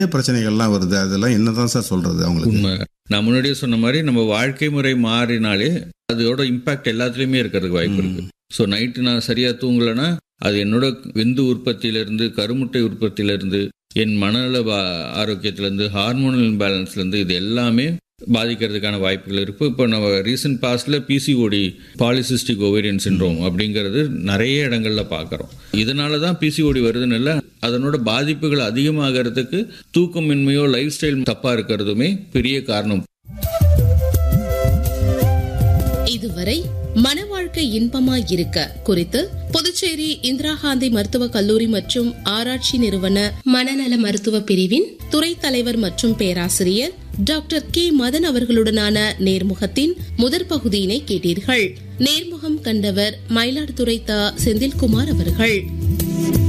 பிரச்சனைகள்லாம் வருது அதெல்லாம் என்னதான் சார் சொல்றது அவங்களுக்கு உண்மை நான் முன்னாடியே சொன்ன மாதிரி நம்ம வாழ்க்கை முறை மாறினாலே அதோட இம்பாக்ட் எல்லாத்துலேயுமே இருக்கிறதுக்கு வாய்ப்பு இருக்கு ஸோ நைட்டு நான் சரியாக தூங்கலைன்னா அது என்னோட விந்து உற்பத்தியிலேருந்து கருமுட்டை உற்பத்தியிலேருந்து என் மனநல பா- ஆரோக்கியத்திலேருந்து ஹார்மோனல் இம்பேலன்ஸ்லேருந்து இது எல்லாமே பாதிக்கிறதுக்கான வாய்ப்புகள் இருக்கு இப்போ நம்ம ரீசன்ட் பாஸ்ட்ல பிசிஓடி பாலிசிஸ்டிக் ஓவேரியன் சின்ரோம் அப்படிங்கிறது நிறைய இடங்கள்ல பார்க்குறோம் இதனால தான் பிசிஓடி வருதுன்னு இல்லை அதனோட பாதிப்புகள் அதிகமாகிறதுக்கு தூக்கமின்மையோ லைஃப் ஸ்டைல் தப்பாக இருக்கிறதுமே பெரிய காரணம் இதுவரை மன வாழ்க்கை இன்பமாய் இருக்க குறித்து புதுச்சேரி இந்திரா காந்தி மருத்துவக் கல்லூரி மற்றும் ஆராய்ச்சி நிறுவன மனநல மருத்துவ பிரிவின் துறை தலைவர் மற்றும் பேராசிரியர் டாக்டர் கே மதன் அவர்களுடனான நேர்முகத்தின் முதற் பகுதியினை கேட்டீர்கள் நேர்முகம் கண்டவர் மயிலாடுதுறை த செந்தில்குமார் அவர்கள்